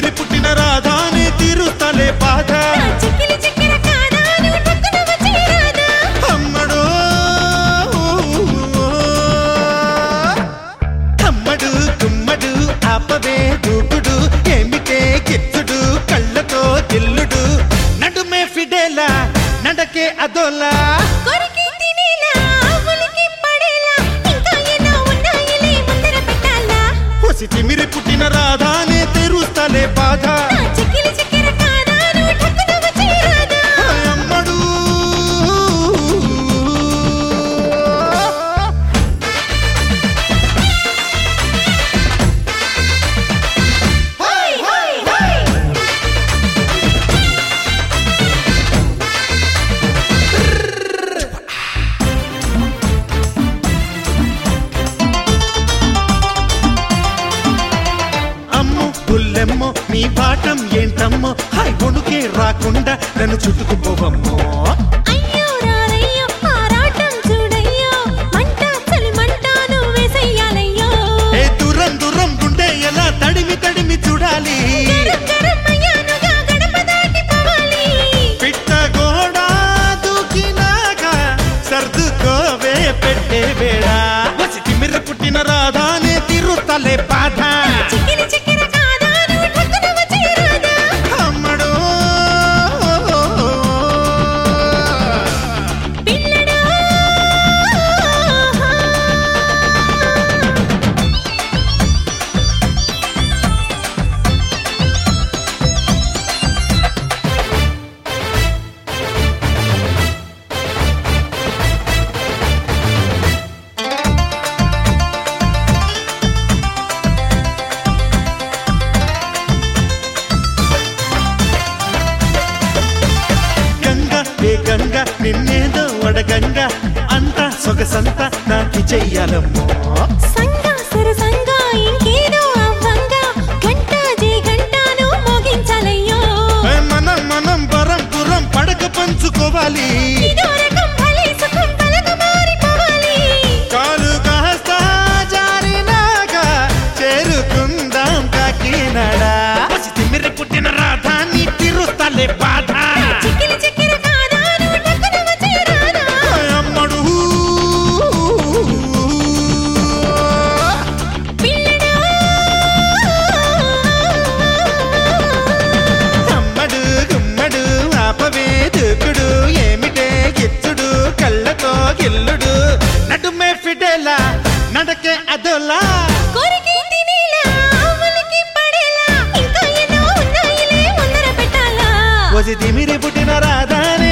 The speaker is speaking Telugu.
తిమిరి పుట్టిన రాధానే తీరుతలే బాధ నా చిక్కిలి చిక్కిన కాదా నువ్వు టక్కున వచ్చేరాదా అమ్మడు అమ్మడు గుమ్మడు ఆపవే దూకుడు ఏమిటే గిచ్చుడు కళ్ళతో గిల్లుడు నడుమే ఫిడేలా నడకే అదోలా కొరికి తినేలా ఉలికి పడేలా ఇంకా ఎన్నో ఉన్నాయిలే ముందర పెట్టాలా ಹೊಸಿ ತಿಮಿರಿ ಪುಟ್ಟಿನ ರಾಧಾನೆ ತೆರುಸ್ತಲೆ ಬಾಧ నా చిక్కిలి చిక్కిన కాదా నువ్వు టక్కున వచ్చేరాదా అమ్మడు హోయ్ హోయ్ హోయ్ అమ్ము పుల్లెమ్మో నీ పాఠం ఏంటమ్మో హాయ్ వణుకే రాకుండా నన్ను చుట్టుకుపోవమ్మో అయ్యో రారయ్యో ఆరాటం చూడయ్యో మంట చలి మంట నువ్వేసెయ్యాలయ్యో ఏ దూరం దూరం గుండె ఎలా తడిమి తడిమి చూడాలి గరం గరం అయ్యానుగా గడప దాటిపోవాలి పిట్ట గోడ దూకినాక సర్దుకోవే పెట్టే వేళ వసి తిమిరి పుట్టిన రాధానే తిరుతలే బాధ చిక్కిలి చిక్కిన కాదా నువ్వు టక్కున వచ్చేరాదా అమ్మడు పిల్లడా గంగ ఏ గంగ నిన్నేదో వడగంగ అంత సొగసంత నాకి చెయ్యాలమ్మో సంగా సరసంగా ఇంకేదో అవ్వంగా గంట జే గంటను మోగించాలయ్యో ఏ మనం మనం పరం పురం పడక పంచుకోవాలి ఇదో రకం భలే సుఖం కలగా మారిపోవాలి కాలు కాస్త జారినాక చేరుకుందాం కాకినాడ పసి తిమ్మిరి పుట్టిన రాధాని తిరుతలే బాధ చిక్కిలి చిక్కిన కాదా నువ్వు టక్కున వచ్చేరాదా అమ్మడు పిల్లడా అమ్మడు గుమ్మడు ఆపవే దూకుడు ఏమిటే గిచ్చుడు కళ్ళతో గిల్లుడు నడుమే ఫిడేలా నడకే అదోలా కొరికి తినేలా ఉలికి పడేలా ఇంకా ఎన్నో ఉన్నాయిలే ముందర పెట్టాలా వసి తిమిరి పుట్టిన రాధాని